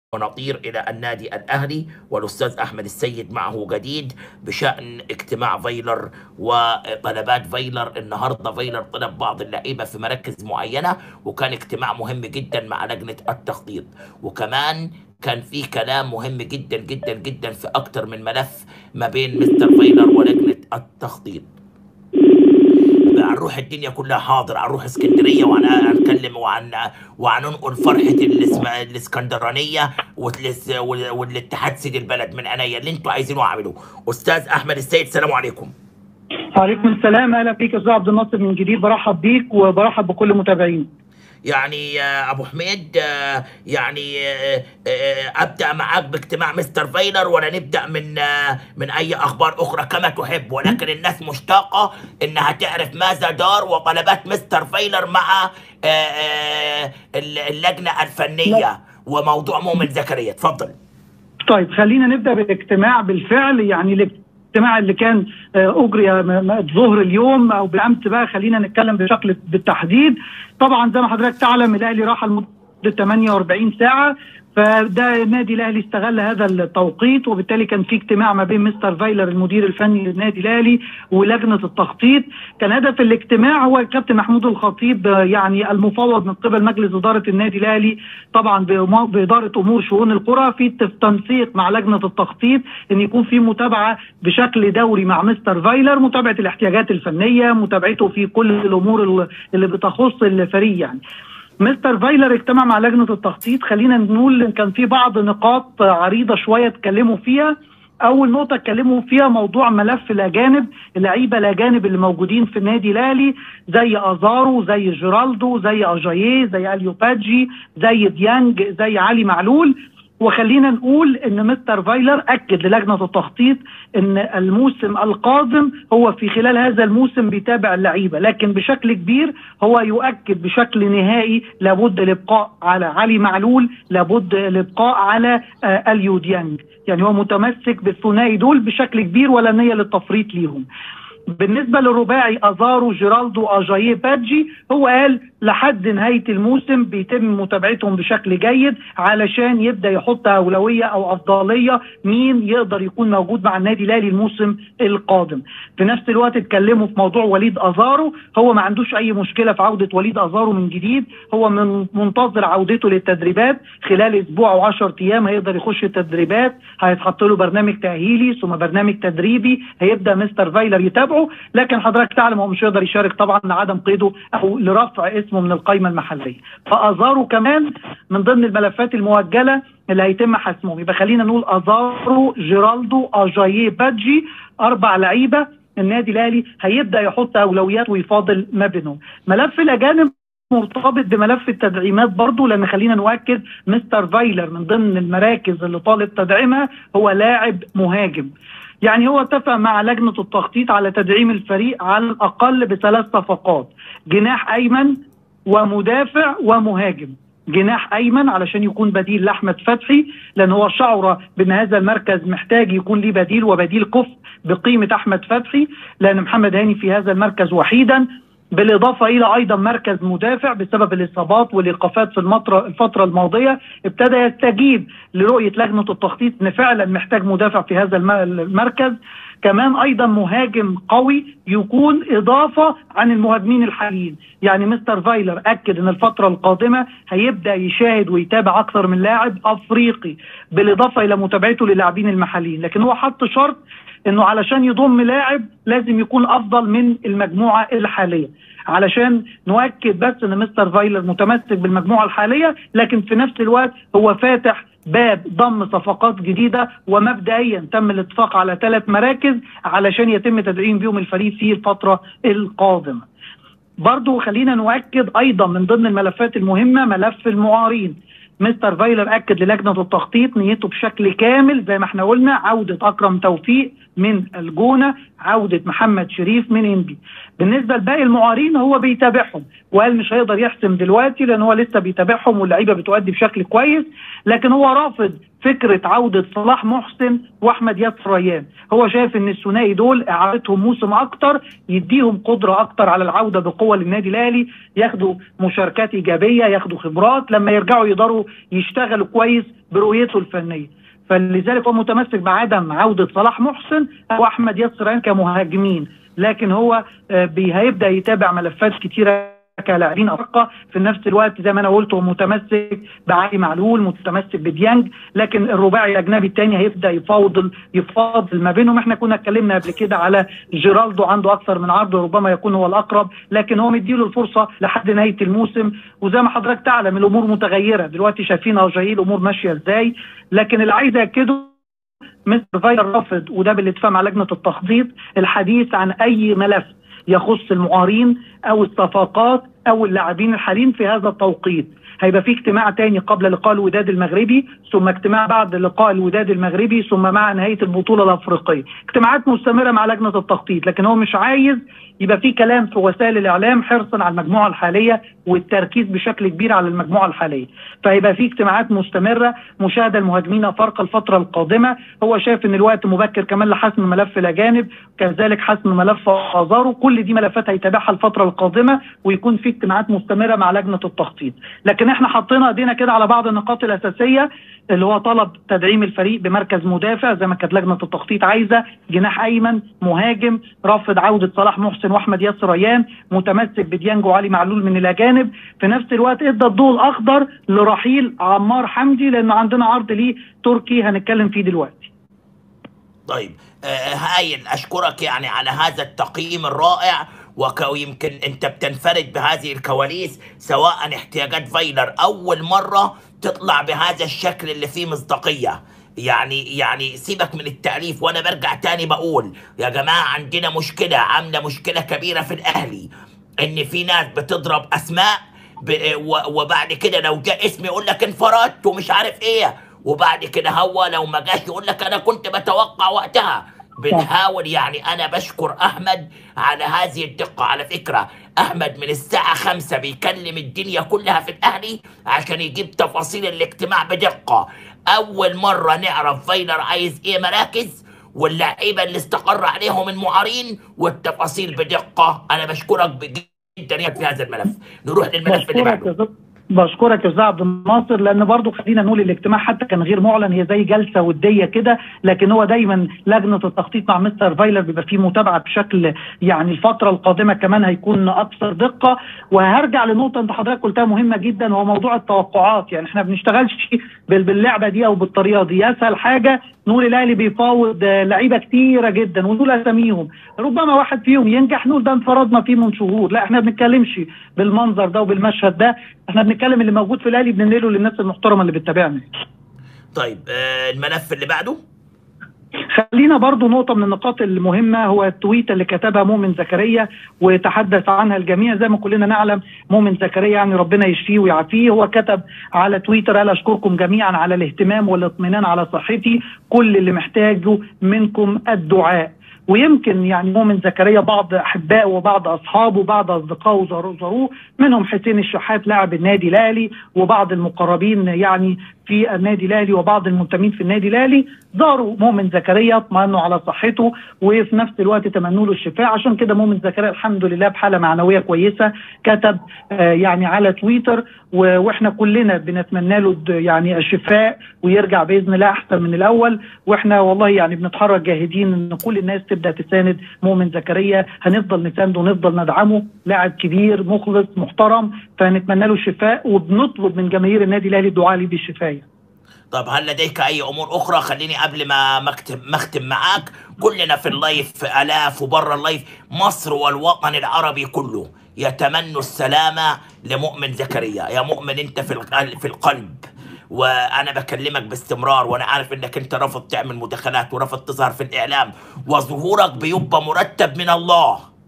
ونطير إلى النادي الأهلي والأستاذ أحمد السيد معه جديد بشأن اجتماع فيلر وطلبات فيلر النهاردة فيلر طلب بعض اللعيبة في مراكز معينة وكان اجتماع مهم جدا مع لجنة التخطيط وكمان كان في كلام مهم جدا جدا جدا في أكتر من ملف ما بين مستر فيلر ولجنة التخطيط هنروح الدنيا كلها حاضر هنروح اسكندريه وهنتكلم وعن وهننقل فرحه الاسم... الاسكندرانيه والس... والاتحاد سيد البلد من عينيا اللي انتوا عايزينه اعمله استاذ احمد السيد السلام عليكم وعليكم السلام اهلا بيك يا استاذ عبد الناصر من جديد برحب بيك وبرحب بكل متابعين يعني يا ابو حميد يعني ابدا معاك باجتماع مستر فايلر ولا نبدا من من اي اخبار اخرى كما تحب ولكن الناس مشتاقه انها تعرف ماذا دار وطلبات مستر فايلر مع اللجنه الفنيه وموضوع مؤمن زكريا اتفضل طيب خلينا نبدا بالاجتماع بالفعل يعني الاجتماع اللي كان اجري ظهر اليوم او بالامس بقى خلينا نتكلم بشكل بالتحديد طبعا زي ما حضرتك تعلم الاهلي راح لمده 48 ساعه فده النادي الاهلي استغل هذا التوقيت وبالتالي كان في اجتماع ما بين مستر فايلر المدير الفني للنادي الاهلي ولجنه التخطيط كان هدف الاجتماع هو الكابتن محمود الخطيب يعني المفوض من قبل مجلس اداره النادي الاهلي طبعا باداره امور شؤون القرى في تنسيق مع لجنه التخطيط ان يكون في متابعه بشكل دوري مع مستر فايلر متابعه الاحتياجات الفنيه متابعته في كل الامور اللي بتخص الفريق يعني مستر فايلر اجتمع مع لجنه التخطيط خلينا نقول كان في بعض نقاط عريضه شويه اتكلموا فيها اول نقطه اتكلموا فيها موضوع ملف الاجانب اللعيبه الاجانب اللي موجودين في النادي الاهلي زي ازارو زي جيرالدو زي اجاييه زي اليو بادجي زي ديانج زي علي معلول وخلينا نقول ان مستر فايلر اكد للجنه التخطيط ان الموسم القادم هو في خلال هذا الموسم بيتابع اللعيبه لكن بشكل كبير هو يؤكد بشكل نهائي لابد الابقاء على علي معلول لابد الابقاء على آه اليو ديانج يعني هو متمسك بالثنائي دول بشكل كبير ولا نيه للتفريط ليهم بالنسبه للرباعي ازارو جيرالدو اجاييه بادجي هو قال لحد نهايه الموسم بيتم متابعتهم بشكل جيد علشان يبدا يحط اولويه او افضليه مين يقدر يكون موجود مع النادي الاهلي الموسم القادم. في نفس الوقت اتكلموا في موضوع وليد ازارو هو ما عندوش اي مشكله في عوده وليد ازارو من جديد هو من منتظر عودته للتدريبات خلال اسبوع او 10 ايام هيقدر يخش التدريبات هيتحط له برنامج تاهيلي ثم برنامج تدريبي هيبدا مستر فايلر يتابعه لكن حضرتك تعلم هو مش هيقدر يشارك طبعا لعدم قيده او لرفع اسمه من القائمه المحليه فازارو كمان من ضمن الملفات المؤجله اللي هيتم حسمهم يبقى خلينا نقول ازارو جيرالدو اجاييه بادجي اربع لعيبه النادي الاهلي هيبدا يحط اولويات ويفاضل ما بينهم ملف الاجانب مرتبط بملف التدعيمات برضه لان خلينا نؤكد مستر فايلر من ضمن المراكز اللي طالب تدعيمها هو لاعب مهاجم يعني هو اتفق مع لجنه التخطيط على تدعيم الفريق على الاقل بثلاث صفقات جناح ايمن ومدافع ومهاجم جناح ايمن علشان يكون بديل لاحمد فتحي لان هو شعر بان هذا المركز محتاج يكون ليه بديل وبديل كفء بقيمه احمد فتحي لان محمد هاني في هذا المركز وحيدا بالاضافه الى ايضا مركز مدافع بسبب الاصابات والايقافات في المطر الفتره الماضيه ابتدى يستجيب لرؤيه لجنه التخطيط ان فعلا محتاج مدافع في هذا المركز كمان ايضا مهاجم قوي يكون اضافه عن المهاجمين الحاليين يعني مستر فايلر اكد ان الفتره القادمه هيبدا يشاهد ويتابع اكثر من لاعب افريقي بالاضافه الى متابعته للاعبين المحليين لكن هو حط شرط انه علشان يضم لاعب لازم يكون افضل من المجموعه الحاليه علشان نؤكد بس ان مستر فايلر متمسك بالمجموعه الحاليه لكن في نفس الوقت هو فاتح باب ضم صفقات جديده ومبدئيا تم الاتفاق على ثلاث مراكز علشان يتم تدعيم بيهم الفريق في الفتره القادمه. برضو خلينا نؤكد ايضا من ضمن الملفات المهمه ملف المعارين مستر فايلر اكد للجنه التخطيط نيته بشكل كامل زي ما احنا قلنا عوده اكرم توفيق من الجونه عوده محمد شريف من انبي بالنسبه لباقي المعارين هو بيتابعهم وقال مش هيقدر يحسم دلوقتي لان هو لسه بيتابعهم واللعيبه بتؤدي بشكل كويس لكن هو رافض فكره عوده صلاح محسن واحمد ياسر ريان هو شايف ان الثنائي دول اعارتهم موسم اكتر يديهم قدره اكتر على العوده بقوه للنادي الاهلي ياخدوا مشاركات ايجابيه ياخدوا خبرات لما يرجعوا يقدروا يشتغلوا كويس برؤيته الفنيه فلذلك هو متمسك بعدم عوده صلاح محسن او احمد ياسر ريان كمهاجمين لكن هو آه، بي- هيبدا يتابع ملفات كتيره كلاعبين افارقه في نفس الوقت زي ما انا قلت هو متمسك بعلي معلول متمسك بديانج لكن الرباعي الاجنبي الثاني هيبدا يفاوضل يفاضل ما بينهم احنا كنا اتكلمنا قبل كده على جيرالدو عنده اكثر من عرض وربما يكون هو الاقرب لكن هو مديله الفرصه لحد نهايه الموسم وزي ما حضرتك تعلم الامور متغيره دلوقتي شايفين اجايل الامور ماشيه ازاي لكن اللي عايز اكده مستر فايلر رافض وده بالاتفاق مع لجنه التخطيط الحديث عن اي ملف يخص المعارين او الصفقات او اللاعبين الحاليين في هذا التوقيت هيبقى في اجتماع تاني قبل لقاء الوداد المغربي ثم اجتماع بعد لقاء الوداد المغربي ثم مع نهايه البطوله الافريقيه اجتماعات مستمره مع لجنه التخطيط لكن هو مش عايز يبقى في كلام في وسائل الاعلام حرصا على المجموعه الحاليه والتركيز بشكل كبير على المجموعه الحاليه فهيبقى في اجتماعات مستمره مشاهده المهاجمين افارقه الفتره القادمه هو شايف ان الوقت مبكر كمان لحسم ملف الاجانب كذلك حسم ملف ازارو كل دي ملفات هيتابعها الفتره القادمه ويكون في اجتماعات مستمره مع لجنه التخطيط لكن احنا حطينا ايدينا كده على بعض النقاط الاساسيه اللي هو طلب تدعيم الفريق بمركز مدافع زي ما كانت لجنه التخطيط عايزه جناح ايمن مهاجم رافض عوده صلاح محسن واحمد ياسر ريان متمسك بديانج وعلي معلول من الاجانب في نفس الوقت ادى الضوء الاخضر لرحيل عمار حمدي لانه عندنا عرض ليه تركي هنتكلم فيه دلوقتي طيب آه هايل اشكرك يعني على هذا التقييم الرائع ويمكن انت بتنفرد بهذه الكواليس سواء احتياجات فايلر اول مره تطلع بهذا الشكل اللي فيه مصداقيه يعني يعني سيبك من التأليف وانا برجع تاني بقول يا جماعه عندنا مشكله عامله مشكله كبيره في الاهلي ان في ناس بتضرب اسماء ب... و... وبعد كده لو جاء اسم يقول لك انفردت ومش عارف ايه وبعد كده هو لو ما جاش يقول لك انا كنت بتوقع وقتها بنحاول يعني انا بشكر احمد على هذه الدقه على فكره احمد من الساعه خمسة بيكلم الدنيا كلها في الاهلي عشان يجيب تفاصيل الاجتماع بدقه اول مره نعرف فايلر عايز ايه مراكز واللعيبه اللي استقر عليهم المعارين والتفاصيل بدقه انا بشكرك جدا في هذا الملف نروح للملف اللي بشكرك بعده يا زلمة. بشكرك يا استاذ عبد الناصر لان برضو خلينا نقول الاجتماع حتى كان غير معلن هي زي جلسه وديه كده لكن هو دايما لجنه التخطيط مع مستر فايلر بيبقى فيه متابعه بشكل يعني الفتره القادمه كمان هيكون اكثر دقه وهرجع لنقطه انت حضرتك قلتها مهمه جدا وهو موضوع التوقعات يعني احنا ما بنشتغلش بال- باللعبه دي او بالطريقه دي اسهل حاجه نقول الاهلي بيفاوض آه، لعيبه كتيره جدا ونقول اساميهم ربما واحد فيهم ينجح نقول ده انفرادنا فيه من شهور لا احنا ما بنتكلمش بالمنظر ده وبالمشهد ده احنا بنتكلم اللي موجود في الاهلي بننقله للناس المحترمه اللي بتتابعنا طيب آه الملف اللي بعده خلينا برضو نقطة من النقاط المهمة هو التويت اللي كتبها مؤمن زكريا وتحدث عنها الجميع زي ما كلنا نعلم مؤمن زكريا يعني ربنا يشفيه ويعافيه هو كتب على تويتر قال أشكركم جميعا على الاهتمام والاطمئنان على صحتي كل اللي محتاجه منكم الدعاء ويمكن يعني مؤمن زكريا بعض احبائه وبعض اصحابه وبعض اصدقائه زاروا- زاروه منهم حسين الشحات لاعب النادي الاهلي وبعض المقربين يعني في النادي الاهلي وبعض المنتمين في النادي الاهلي زاروا مؤمن زكريا اطمأنوا على صحته وفي نفس الوقت تمنوا له الشفاء عشان كده مؤمن زكريا الحمد لله بحاله معنويه كويسه كتب آه يعني على تويتر و- واحنا كلنا بنتمنى له الد- يعني الشفاء ويرجع باذن الله احسن من الاول واحنا والله يعني بنتحرك جاهدين ان كل الناس تبدا تساند مؤمن زكريا هنفضل نسانده ونفضل ندعمه لاعب كبير مخلص محترم فنتمنى له الشفاء وبنطلب من جماهير النادي الاهلي الدعاء ليه بالشفاء طب هل لديك اي امور اخرى خليني قبل ما مختم مختم معاك كلنا في اللايف الاف وبره اللايف مصر والوطن العربي كله يتمنوا السلامه لمؤمن زكريا يا مؤمن انت في القلب في القلب وانا بكلمك باستمرار وانا عارف انك انت رافض تعمل مداخلات ورافض تظهر في الاعلام وظهورك بيبقى مرتب من الله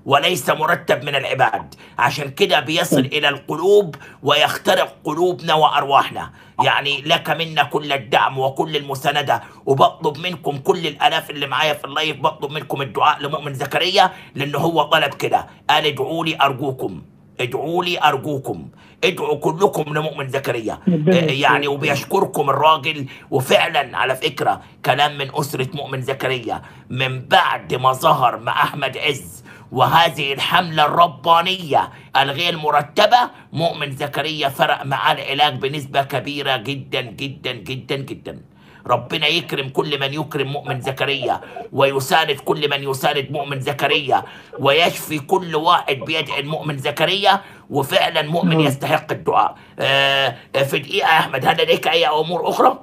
وليس مرتب من العباد عشان كده بيصل إلى القلوب ويخترق قلوبنا وأرواحنا يعني لك منا كل الدعم وكل المساندة وبطلب منكم كل الآلاف اللي معايا في اللايف بطلب منكم الدعاء لمؤمن زكريا لأنه هو طلب كده قال ادعوا لي أرجوكم ادعوا لي أرجوكم ادعوا كلكم لمؤمن زكريا ربنا آه، يعني يستر. وبيشكركم الراجل وفعلا على فكرة كلام من أسرة مؤمن زكريا من بعد ما ظهر مع أحمد عز وهذه الحملة الربانية الغير مرتبة مؤمن زكريا فرق معاه العلاج بنسبة كبيرة جدا جدا جدا جدا ربنا يكرم كل من يكرم مؤمن زكريا ويساند كل من يساند مؤمن زكريا ويشفي كل واحد بيدعي المؤمن زكريا وفعلا مؤمن نعم. يستحق الدعاء آه آه، في دقيقة يا أحمد هل لديك أي أمور أخرى؟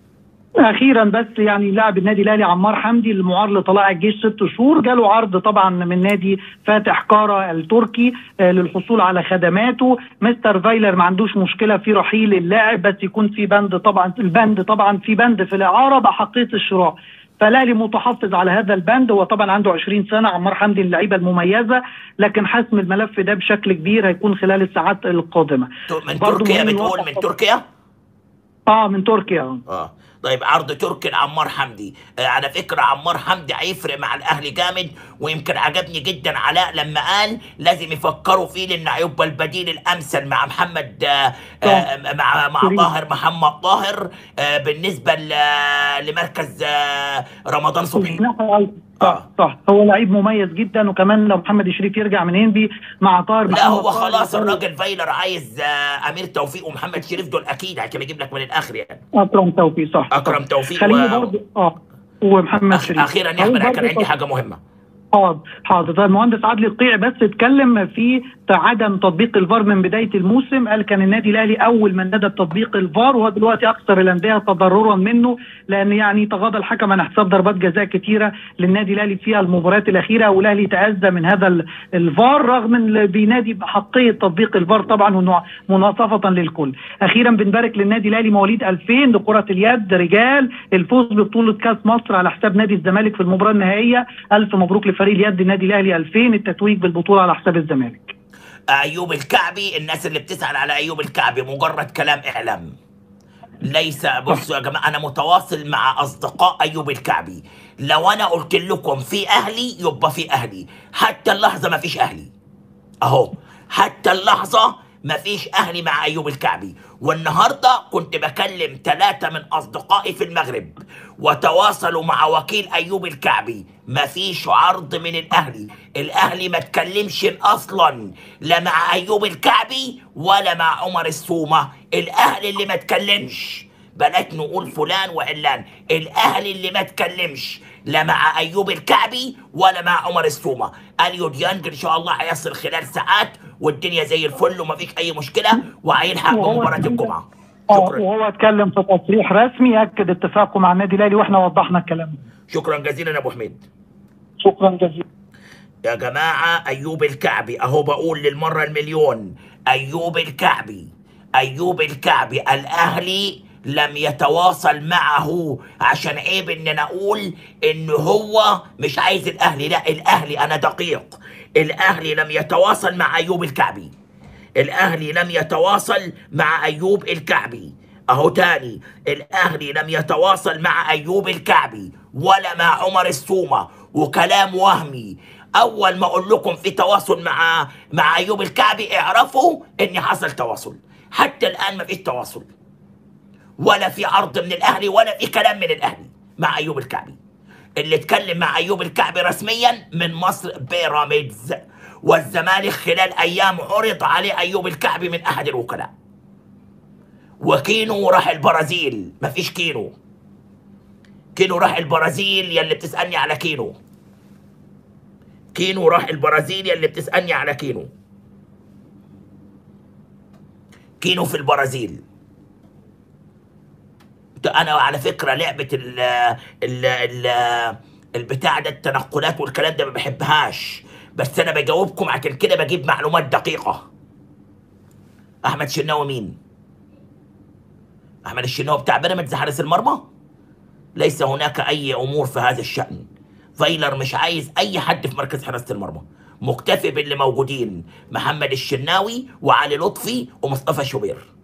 اخيرا بس يعني لاعب النادي الاهلي عمار حمدي المعار لطلائع الجيش ست شهور جاله عرض طبعا من نادي فاتح كارا التركي آه، للحصول على خدماته مستر فايلر ما عندوش مشكله في رحيل اللاعب بس يكون في بند طبعا البند طبعا في بند في الاعاره باحقيه الشراء فالاهلي متحفظ على هذا البند هو طبعا عنده 20 سنه عمار حمدي اللعيبه المميزه لكن حسم الملف ده بشكل كبير هيكون خلال الساعات القادمه من برضو تركيا مهم بتقول نوضح من طبعاً. تركيا؟ اه من تركيا اه طيب عرض تركي لعمار حمدي آه على فكره عمار حمدي هيفرق مع الاهلي جامد ويمكن عجبني جدا علاء لما قال لازم يفكروا فيه لان هيبقى البديل الامثل مع محمد آه آه مع مع شريف. طاهر محمد طاهر آه بالنسبه ل- لمركز آه رمضان صبحي الجناح الايسر صح صح هو لعيب مميز جدا وكمان لو محمد شريف يرجع من انبي مع طاهر لا محمد هو طاهر خلاص يقدر- الراجل فايلر عايز آه امير توفيق ومحمد شريف دول اكيد عشان اجيب لك من الاخر يعني اكرم توفيق صح اكرم توفيق خليني و... برضه اه ومحمد أخ- شريف اخيرا يا هقول احمد كان برضه عندي حاجه مهمه حاضر حاضر طيب المهندس عادل القيع بس اتكلم في عدم تطبيق الفار من بدايه الموسم قال كان النادي الاهلي اول من ندى بتطبيق الفار وهو دلوقتي اكثر الانديه تضررا منه لان يعني تغاضى الحكم عن احتساب ضربات جزاء كثيره للنادي الاهلي في المباريات الاخيره والاهلي تاذى من هذا ال- الفار رغم ان بينادي بحقيه تطبيق الفار طبعا وانه مناصفه للكل. اخيرا بنبارك للنادي الاهلي مواليد 2000 لكره اليد رجال الفوز ببطوله كاس مصر على حساب نادي الزمالك في المباراه النهائيه الف مبروك لفريق اليد النادي الاهلي 2000 التتويج بالبطوله على حساب الزمالك. ايوب الكعبي الناس اللي بتسال على ايوب الكعبي مجرد كلام اعلام ليس بصوا يا جماعه انا متواصل مع اصدقاء ايوب الكعبي لو انا قلت لكم في اهلي يبقى في اهلي حتى اللحظه ما فيش اهلي اهو حتى اللحظه ما فيش اهلي مع ايوب الكعبي والنهارده كنت بكلم ثلاثه من اصدقائي في المغرب وتواصلوا مع وكيل ايوب الكعبي ما فيش عرض من الاهلي الاهلي ما تكلمش اصلا لا مع ايوب الكعبي ولا مع عمر السومه الاهلي اللي ما تكلمش بلاش نقول فلان وعلان الاهلي اللي ما تكلمش لا مع ايوب الكعبي ولا مع عمر السومه اليو ديانج ان شاء الله هيصل خلال ساعات والدنيا زي الفل ومفيش اي مشكله وهيلحق وهو بمباراه اتكلم- الجمعه اه شكرا وهو اتكلم في تصريح رسمي اكد اتفاقه مع النادي الاهلي واحنا وضحنا الكلام ده. شكرا جزيلا يا ابو حميد شكرا جزيلا. يا جماعة أيوب الكعبي أهو بقول للمرة المليون أيوب الكعبي أيوب الكعبي الأهلي لم يتواصل معه عشان عيب إن أنا أقول إن هو مش عايز الأهلي لا الأهلي أنا دقيق الأهلي لم يتواصل مع أيوب الكعبي الأهلي لم يتواصل مع أيوب الكعبي أهو تاني الأهلي لم يتواصل مع أيوب الكعبي ولا مع عمر السومة وكلام وهمي أول ما أقول لكم في تواصل مع مع أيوب الكعبي اعرفوا إن حصل تواصل حتى الآن ما فيش تواصل ولا في عرض من الأهلي ولا في كلام من الأهلي مع أيوب الكعبي اللي اتكلم مع أيوب الكعبي رسميا من مصر بيراميدز والزمالك خلال أيام عرض عليه أيوب الكعبي من أحد الوكلاء وكينو راح البرازيل مفيش كينو كينو راح البرازيل يلي بتسألني على كينو كينو راح البرازيل يلي بتسألني على كينو كينو في البرازيل انا على فكره لعبه ال ال ال البتاع ده التنقلات والكلام ده ما بحبهاش بس انا بجاوبكم عشان كده بجيب معلومات دقيقه احمد شناوي مين احمد الشناوي بتاع بيراميدز حارس المرمى ليس هناك اي امور في هذا الشان فايلر مش عايز اي حد في مركز حراسه المرمى مكتفي باللي موجودين محمد الشناوي وعلي لطفي ومصطفى شوبير